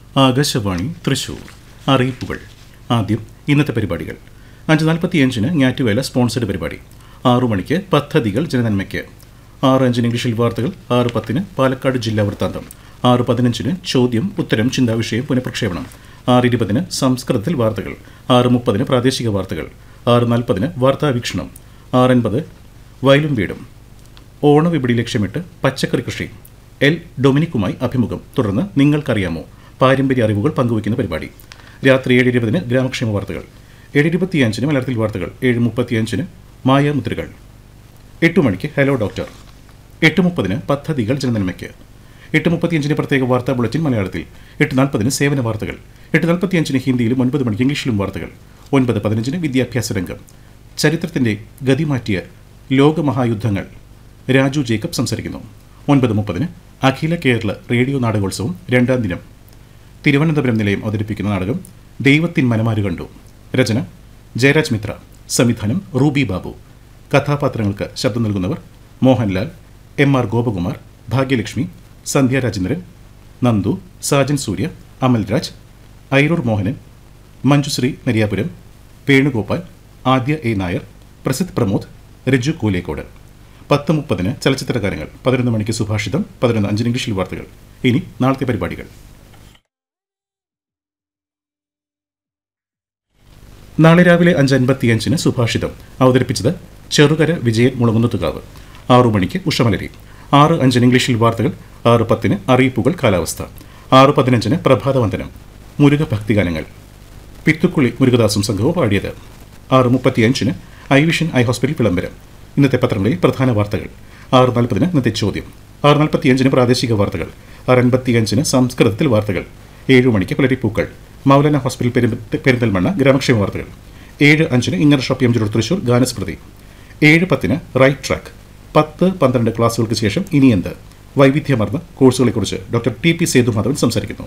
ആകാശവാണി തൃശൂർ അറിയിപ്പുകൾ ആദ്യം ഇന്നത്തെ പരിപാടികൾ അഞ്ച് നാൽപ്പത്തിയഞ്ചിന് ഞാറ്റുവേല സ്പോൺസർഡ് പരിപാടി ആറു മണിക്ക് പദ്ധതികൾ ജനനന്മയ്ക്ക് ആറ് അഞ്ചിന് ഇംഗ്ലീഷിൽ വാർത്തകൾ ആറ് പത്തിന് പാലക്കാട് ജില്ലാ വൃത്താന്തം ആറ് പതിനഞ്ചിന് ചോദ്യം ഉത്തരം ചിന്താവിഷയം പുനഃപ്രക്ഷേപണം ആറ് ഇരുപതിന് സംസ്കൃതത്തിൽ വാർത്തകൾ ആറ് മുപ്പതിന് പ്രാദേശിക വാർത്തകൾ ആറ് നാൽപ്പതിന് വാർത്താവീക്ഷണം ആറ് എൺപത് വയലും വീടും ഓണവിപണി ലക്ഷ്യമിട്ട് പച്ചക്കറി കൃഷി എൽ ഡൊമിനിക്കുമായി അഭിമുഖം തുടർന്ന് നിങ്ങൾക്കറിയാമോ പാരമ്പര്യ അറിവുകൾ പങ്കുവയ്ക്കുന്ന പരിപാടി രാത്രി ഏഴ് ഇരുപതിന് ഗ്രാമക്ഷേമ വാർത്തകൾ ഏഴ് ഇരുപത്തിയഞ്ചിന് മലയാളത്തിൽ വാർത്തകൾ ഏഴ് മുപ്പത്തിയഞ്ചിന് മായാമുദ്രകൾ എട്ട് മണിക്ക് ഹലോ ഡോക്ടർ എട്ട് മുപ്പതിന് പദ്ധതികൾ ജനനന്മയ്ക്ക് എട്ട് മുപ്പത്തിയഞ്ചിന് പ്രത്യേക വാർത്താ ബുള്ളറ്റിൻ മലയാളത്തിൽ എട്ട് നാൽപ്പതിന് സേവന വാർത്തകൾ എട്ട് നാൽപ്പത്തിയഞ്ചിന് ഹിന്ദിയിലും ഒൻപത് മണിക്ക് ഇംഗ്ലീഷിലും വാർത്തകൾ ഒൻപത് പതിനഞ്ചിന് വിദ്യാഭ്യാസ രംഗം ചരിത്രത്തിൻ്റെ ഗതിമാറ്റിയ ലോകമഹായുദ്ധങ്ങൾ രാജു ജേക്കബ് സംസാരിക്കുന്നു ഒൻപത് മുപ്പതിന് അഖില കേരള റേഡിയോ നാടകോത്സവം രണ്ടാം ദിനം തിരുവനന്തപുരം നിലയം അവതരിപ്പിക്കുന്ന നാടകം ദൈവത്തിൻ മനമാര് കണ്ടു രചന ജയരാജ് മിത്ര സംവിധാനം റൂബി ബാബു കഥാപാത്രങ്ങൾക്ക് ശബ്ദം നൽകുന്നവർ Mohanlal M R Gopakumar Bhagyalakshmi Sandhya Rajendran Nandu Sajan Surya Amalraj Airoor Mohanan Manjushree Nariyapuram Venugopal Adya A Nair Prasidh Pramod Raju Koolekode പത്ത് മുപ്പതിന് ചലച്ചിത്രകാരങ്ങൾ പതിനൊന്ന് മണിക്ക് സുഭാഷിതം പതിനൊന്ന് അഞ്ചിന് ഇംഗ്ലീഷിൽ വാർത്തകൾ ഇനി നാളത്തെ പരിപാടികൾ നാളെ രാവിലെ അഞ്ച് അൻപത്തിയഞ്ചിന് സുഭാഷിതം അവതരിപ്പിച്ചത് ചെറുകര വിജയൻ മുളങ്ങുന്നത്തുകാവ് ആറു മണിക്ക് ഉഷമലരി ആറ് അഞ്ചിന് ഇംഗ്ലീഷിൽ വാർത്തകൾ ആറ് പത്തിന് അറിയിപ്പുകൾ കാലാവസ്ഥ ആറ് പതിനഞ്ചിന് പ്രഭാതവന്ദനം മുരുക ഭക്തിഗാനങ്ങൾ പിത്തുക്കുളി മുരുകദാസും സംഘവും പാടിയത് ആറ് മുപ്പത്തിയഞ്ചിന് ഐ വിഷൻ ഐ ഹോസ്പിറ്റൽ വിളംബരം ഇന്നത്തെ പത്രങ്ങളിൽ പ്രധാന വാർത്തകൾ ആറ് നാൽപ്പതിന് ഇന്നത്തെ ചോദ്യം ആറ് നാൽപ്പത്തിയഞ്ചിന് പ്രാദേശിക വാർത്തകൾ ആറ് അൻപത്തിയഞ്ചിന് സംസ്കൃതത്തിൽ വാർത്തകൾ ഏഴ് മണിക്ക് പുലരിപ്പൂക്കൾ മൗലാന ഹോസ്പിറ്റൽ പെരു- പെരിന്തൽമണ്ണ ഗ്രാമക്ഷേമ വാർത്തകൾ ഏഴ് അഞ്ചിന് ഇന്നർ ഷോപ്പ് എം ജുഡൂർ തൃശൂർ ഗാനസ്മൃതി ഏഴ് പത്തിന് റൈറ്റ് ട്രാക്ക് പത്ത് പന്ത്രണ്ട് ക്ലാസുകൾക്ക് ശേഷം ഇനി എന്ത് വൈവിധ്യമാർന്ന കോഴ്സുകളെക്കുറിച്ച് ഡോക്ടർ ടി പി സേതുമാധവൻ സംസാരിക്കുന്നു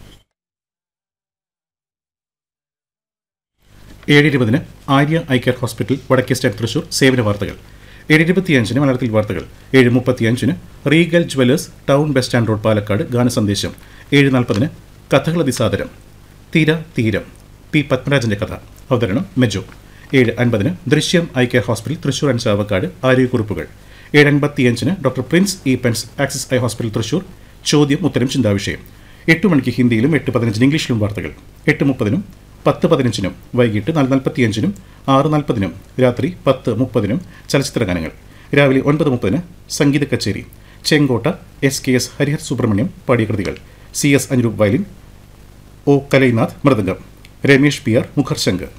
ഏഴ് ഇരുപതിന് ആര്യ ഐ കെയർ ഹോസ്പിറ്റൽ വടക്കേ സ്റ്റാൻഡ് തൃശൂർ സേവന വാർത്തകൾ ഏഴ് ഇരുപത്തിയഞ്ചിന് മലയാളത്തിൽ വാർത്തകൾ ഏഴ് മുപ്പത്തിയഞ്ചിന് Regal jewellers town bus stand road Palakkad ഗാനസന്ദേശം ഏഴ് നാൽപ്പതിന് കഥകളതി സാദരം തീര തീരം പി പത്മരാജന്റെ കഥ അവതരണം മെജോ ഏഴ് അൻപതിന് Drishyam eye care hospital Thrissur and Chavakkad ആരോഗ്യക്കുറിപ്പുകൾ ഏഴ് അൻപത്തിയഞ്ചിന് doctor Prince Eappen's axis eye hospital Thrissur ചോദ്യം ഉത്തരം ചിന്താവിഷയം എട്ട് മണിക്ക് ഹിന്ദിയിലും എട്ട് പതിനഞ്ചിന് ഇംഗ്ലീഷിലും വാർത്തകൾ എട്ട് മുപ്പതിനും പത്ത് പതിനഞ്ചിനും വൈകിട്ട് നാല് നാൽപ്പത്തിയഞ്ചിനും ആറ് നാൽപ്പതിനും രാത്രി പത്ത് മുപ്പതിനും ചലച്ചിത്ര ഗാനങ്ങൾ രാവിലെ ഒൻപത് മുപ്പതിന് സംഗീത കച്ചേരി Chenkotta S K S Harihar Subrahmanyam പാടിയ കൃതികൾ C S Anuroop violin O Kalainath mridangam Ramesh P R മുഖർശങ്ക്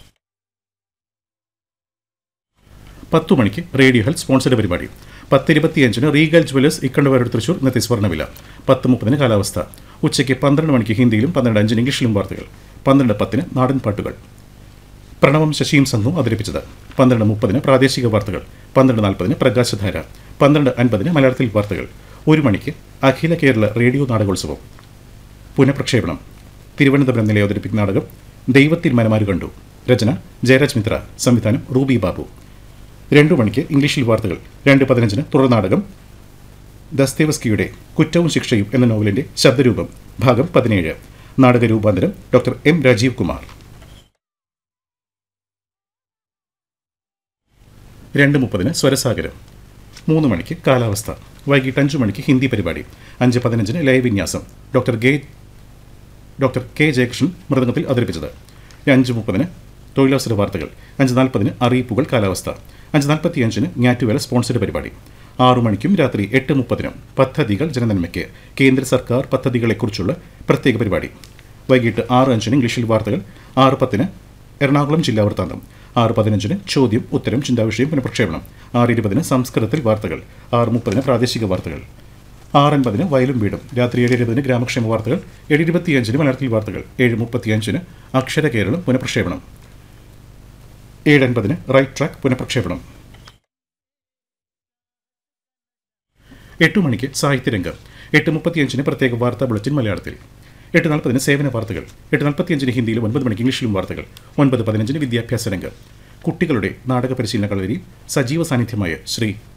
പത്തു മണിക്ക് റേഡിയോ ഹെൽത്ത് സ്പോൺസർഡ് പരിപാടി പത്ത് ഇരുപത്തിയഞ്ചിന് റീഗൽ ജ്വല്ലേഴ്സ് ഇക്കണ്ടവരോട് തൃശൂർ ഇന്നത്തെ സ്വർണ്ണവില പത്ത് മുപ്പതിന് കാലാവസ്ഥ ഉച്ചയ്ക്ക് പന്ത്രണ്ട് മണിക്ക് ഹിന്ദിയിലും പന്ത്രണ്ട് അഞ്ചിന് ഇംഗ്ലീഷിലും വാർത്തകൾ പന്ത്രണ്ട് പത്തിന് നാടൻ പാട്ടുകൾ പ്രണവം ശശിയും സംഘവും അവതരിപ്പിച്ചത് പന്ത്രണ്ട് മുപ്പതിന് പ്രാദേശിക വാർത്തകൾ പന്ത്രണ്ട് നാൽപ്പതിന് പ്രകാശധാര പന്ത്രണ്ട് അൻപതിന് മലയാളത്തിൽ വാർത്തകൾ ഒരു മണിക്ക് അഖില കേരള റേഡിയോ നാടകോത്സവം പുനഃപ്രക്ഷേപണം തിരുവനന്തപുരം നിലയം അവതരിപ്പിക്കുന്ന നാടകം ദൈവത്തിൽ മനമാര് കണ്ടു രചന ജയരാജ് മിത്ര സംവിധാനം റൂബി ബാബു രണ്ടു മണിക്ക് ഇംഗ്ലീഷിൽ വാർത്തകൾ രണ്ട് പതിനഞ്ചിന് തുടർ നാടകം ദസ്തേവസ്കിയുടെ കുറ്റവും ശിക്ഷയും എന്ന നോവലിന്റെ ശബ്ദരൂപം ഭാഗം പതിനേഴ് നാടക രൂപാന്തരം ഡോക്ടർ എം രാജീവ് കുമാർ രണ്ട് മുപ്പതിന് സ്വരസാഗരം മൂന്ന് മണിക്ക് കാലാവസ്ഥ വൈകിട്ട് അഞ്ച് മണിക്ക് ഹിന്ദി പരിപാടി അഞ്ച് പതിനഞ്ചിന് ലയ വിന്യാസം ഡോക്ടർ ഗെ ഡോക്ടർ കെ ജയകൃഷ്ണൻ മൃദംഗത്തിൽ അവതരിപ്പിച്ചത് അഞ്ച് മുപ്പതിന് തൊഴിലവസര വാർത്തകൾ അഞ്ച് നാൽപ്പതിന് അറിയിപ്പുകൾ കാലാവസ്ഥ അഞ്ച് നാൽപ്പത്തിയഞ്ചിന് ഞാറ്റുവേല സ്പോൺസർഡ് പരിപാടി ആറു മണിക്കും രാത്രി എട്ട് മുപ്പതിനും പദ്ധതികൾ ജനനന്മയ്ക്ക് കേന്ദ്ര സർക്കാർ പദ്ധതികളെക്കുറിച്ചുള്ള പ്രത്യേക പരിപാടി വൈകിട്ട് ആറ് അഞ്ചിന് ഇംഗ്ലീഷിൽ വാർത്തകൾ ആറ് പത്തിന് എറണാകുളം ജില്ലാ വൃത്താന്തം ആറ് പതിനഞ്ചിന് ചോദ്യം ഉത്തരം ചിന്താവിഷയം പുനഃപ്രക്ഷേപണം ആറ് ഇരുപതിന് സംസ്കൃതത്തിൽ വാർത്തകൾ ആറ് മുപ്പതിന് പ്രാദേശിക വാർത്തകൾ ആറൻപതിന് വയലും വീടും രാത്രി ഏഴ് ഇരുപതിന് ഗ്രാമക്ഷേമ വാർത്തകൾ ഏഴ് ഇരുപത്തിയഞ്ചിന് മലയാളത്തിൽ വാർത്തകൾ ഏഴ് മുപ്പത്തിയഞ്ചിന് അക്ഷര കേരളം പുനഃപ്രക്ഷേപണം ഏഴ് അൻപതിന് റൈറ്റ് ട്രാക്ക് പുനഃപ്രക്ഷേപണം എട്ട് മണിക്ക് സാഹിത്യരംഗം എട്ട് മുപ്പത്തിയഞ്ചിന് പ്രത്യേക വാർത്താ ബുള്ളറ്റിൻ മലയാളത്തിൽ എട്ട് നാൽപ്പതിന് സേവന വാർത്തകൾ എട്ട് നാൽപ്പത്തിയഞ്ചിന് ഹിന്ദിയിലും ഒൻപത് മണിക്ക് ഇംഗ്ലീഷിലും വാർത്തകൾ ഒൻപത് പതിനഞ്ചിന് വിദ്യാഭ്യാസ രംഗം കുട്ടികളുടെ നാടക പരിശീലന കളരി സജീവ സാന്നിധ്യമായ ശ്രീ